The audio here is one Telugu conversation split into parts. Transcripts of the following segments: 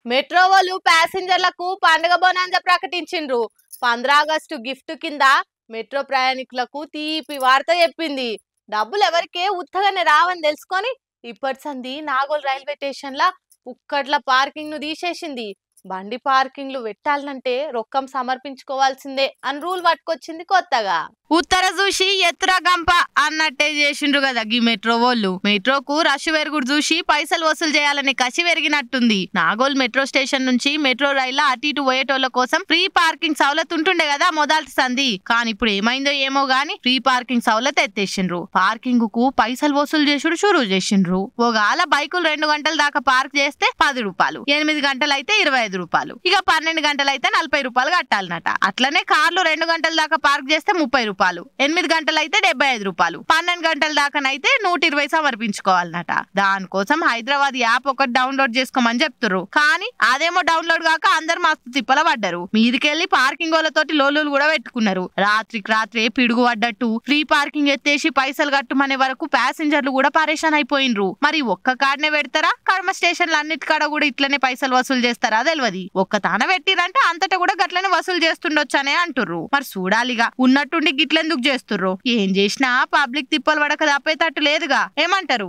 మెట్రో వాళ్ళు ప్యాసింజర్లకు పండుగ బోనాంజ ప్రకటించిండ్రు పంద్రా ఆగస్టు గిఫ్ట్ కింద మెట్రో ప్రయాణికులకు తీపి వార్త చెప్పింది డబ్బులు ఎవరికే ఉత్తగానే రావని తెలుసుకొని ఇప్పటి సంది నాగోల్ రైల్వే స్టేషన్ లా ఉక్కట్ల పార్కింగ్ ను తీసేసింది బండి పార్కింగ్లు పెట్టాలంటే రొక్కం సమర్పించుకోవాల్సిందే అని రూల్ పట్టుకొచ్చింది కొత్తగా ఉత్తర చూసి ఎత్తుర గంప అన్నట్టే చేసిండ్రు కదా గీ మెట్రో వాళ్ళు మెట్రోకు రష్ పెరుగుడు చూసి పైసలు వసూలు చేయాలని కసి పెరిగినట్టుంది నాగోల్ మెట్రో స్టేషన్ నుంచి మెట్రో రైల్లో అటు ఇటు పోయేటోళ్ళ కోసం ఫ్రీ పార్కింగ్ సవలత్ ఉంటుండే కదా మొదటి సంది కానీ ఇప్పుడు ఏమైందో ఏమో గాని ఫ్రీ పార్కింగ్ సవలత్ ఎత్తేసిండ్రు పార్కింగ్ కు పైసలు వసూలు చేసుడు షురూ చేసిండ్రు ఒకవేళ బైకులు రెండు గంటల దాకా పార్క్ చేస్తే పది రూపాయలు ఎనిమిది గంటలు అయితే ఇరవై ఐదు రూపాయలు ఇక పన్నెండు గంటలు అయితే నలభై రూపాయలు కట్టాలన్నట అట్లనే కార్లు రెండు గంటల దాకా పార్క్ చేస్తే ముప్పై రూపాయలు ఎనిమిది గంటలు అయితే డెబ్బై ఐదు రూపాయలు పన్నెండు గంటల దాకానైతే నూట ఇరవై సమర్పించుకోవాలన్నట దానికోసం హైదరాబాద్ యాప్ ఒకటి డౌన్లోడ్ చేసుకోమని చెప్తుర్రు కానీ అదేమో డౌన్లోడ్ కాక అందరు మస్తు తిప్పల పడ్డారు మీదికెళ్లి పార్కింగ్ వాళ్ళతోటి లోలులు కూడా పెట్టుకున్నారు రాత్రికి రాత్రే పిడుగు పడ్డట్టు ఫ్రీ పార్కింగ్ ఎత్తేసి పైసలు కట్టుమనే వరకు ప్యాసింజర్లు కూడా పరేషాన్ అయిపోయినరు మరి ఒక్క కాడనే పెడతారా కర్మ స్టేషన్లు అన్నిటికాడ కూడా ఇట్లనే పైసలు వసూలు చేస్తారా తెలియదు ఒక్క తాన పెట్టిరంటే అంతటా కూడా గట్లనే వసూలు చేస్తుండొచ్చనే అంటుర్రు మరి చూడాలిగా ఉన్నట్టుండి గిట్లెందుకు చేస్తుర్రు ఏం చేసినా పబ్లిక్ తిప్పలు పడక తప్పేటట్టు లేదుగా ఏమంటారు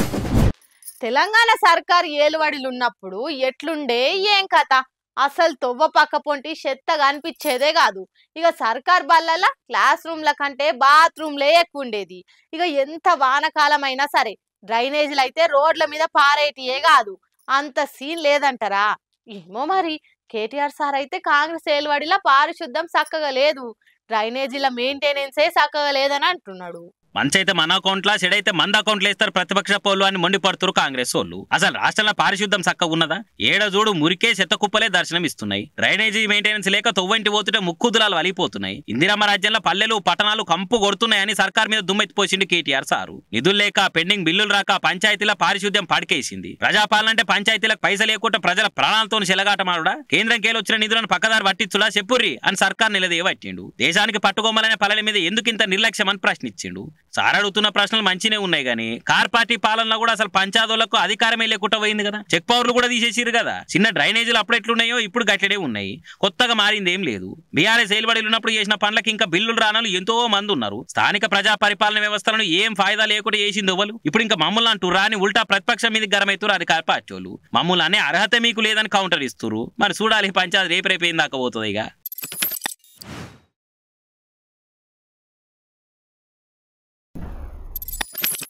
తెలంగాణ సర్కార్ ఏలువడిలు ఉన్నప్పుడు ఎట్లుండే ఏం కథ అసలు తొవ్వ పక్క పొంటి చెత్తగా అనిపించేదే కాదు ఇక సర్కార్ బల్లల క్లాస్ రూమ్ల కంటే బాత్రూమ్లే ఎక్కువ ఉండేది ఇక ఎంత వానకాలం అయినా సరే డ్రైనేజీలు అయితే రోడ్ల మీద పారేటియే కాదు అంత సీన్ లేదంటారా ఏమో మరి కేటీఆర్ సార్ అయితే కాంగ్రెస్ ఏలువడిలా పారిశుద్ధం చక్కగా లేదు డ్రైనేజీల మెయింటెనెన్సే చక్కగా లేదని అంటున్నాడు మంచి అయితే మన అకౌంట్లా చెడైతే మంద అకౌంట్లో వేస్తారు ప్రతిపక్ష పోలు అని మొండిపడుతురు కాంగ్రెస్ వాళ్ళు అసలు రాష్ట్రంలో పారిశుద్ధం చక్కగా ఉన్నదా ఏడ చూడు మురికే చెత్త కుప్పలే దర్శనం ఇస్తున్నాయి డ్రైనేజీ మెయింటెనెన్స్ లేక తొవ్వంటి పోతుంటే ముక్కుదురాలు వలిపోతున్నాయి ఇందిరమ్మ రాజ్యంలో పల్లెలు పట్టణాలు కంపు కొడుతున్నాయని సర్కార్ మీద దుమ్మెత్తిపోసిండు కేటీఆర్ సారు నిధులు లేక పెండింగ్ బిల్లులు రాక పంచాయతీల పారిశుద్ధ్యం పడికేసింది ప్రజాపాలన అంటే పంచాయతీలకు పైసలు లేకుండా ప్రజల ప్రాణాలతో చెలగాటమాడుడా కేంద్రం కేలు వచ్చిన నిధులను పక్కదారి పట్టించుడా చెప్పుర్రి అని సర్కార్ నిలదీయబట్టిండు దేశానికి పట్టుకోమలనే పల్లెల మీద ఎందుకింత నిర్లక్ష్యం అని ప్రశ్నించిండు సార్ అడుగుతున్న ప్రశ్నలు మంచినే ఉన్నాయి కానీ కార్ పార్టీ పాలనలో కూడా అసలు పంచాయతీలకు అధికారమే లేకుండా పోయింది కదా చెక్ పవర్లు కూడా తీసేసిరు కదా చిన్న డ్రైనేజీలు అప్పుడు ఎట్లున్నాయో ఇప్పుడు గట్లనే ఉన్నాయి కొత్తగా మారింది ఏం లేదు బీఆర్ఎస్ ఏలుబడిలు ఉన్నప్పుడు చేసిన పనులకి ఇంకా బిల్లులు రానాలు ఎంతో మంది ఉన్నారు స్థానిక ప్రజా పరిపాలన వ్యవస్థలను ఏం ఫాయిదా లేకుండా చేసింది ఎవరు ఇప్పుడు ఇంకా మమ్మల్ని అంటూ రాని ఉల్టా ప్రతిపక్షం మీద గరమైతున్నారు అధికార పార్టీ వాళ్ళు మమ్మల్ని అనే అర్హత మీకు లేదని కౌంటర్ ఇస్తున్నారు మరి చూడాలి పంచాయతీ రేపు రేపు ఏం దాకా పోతుంది ఇక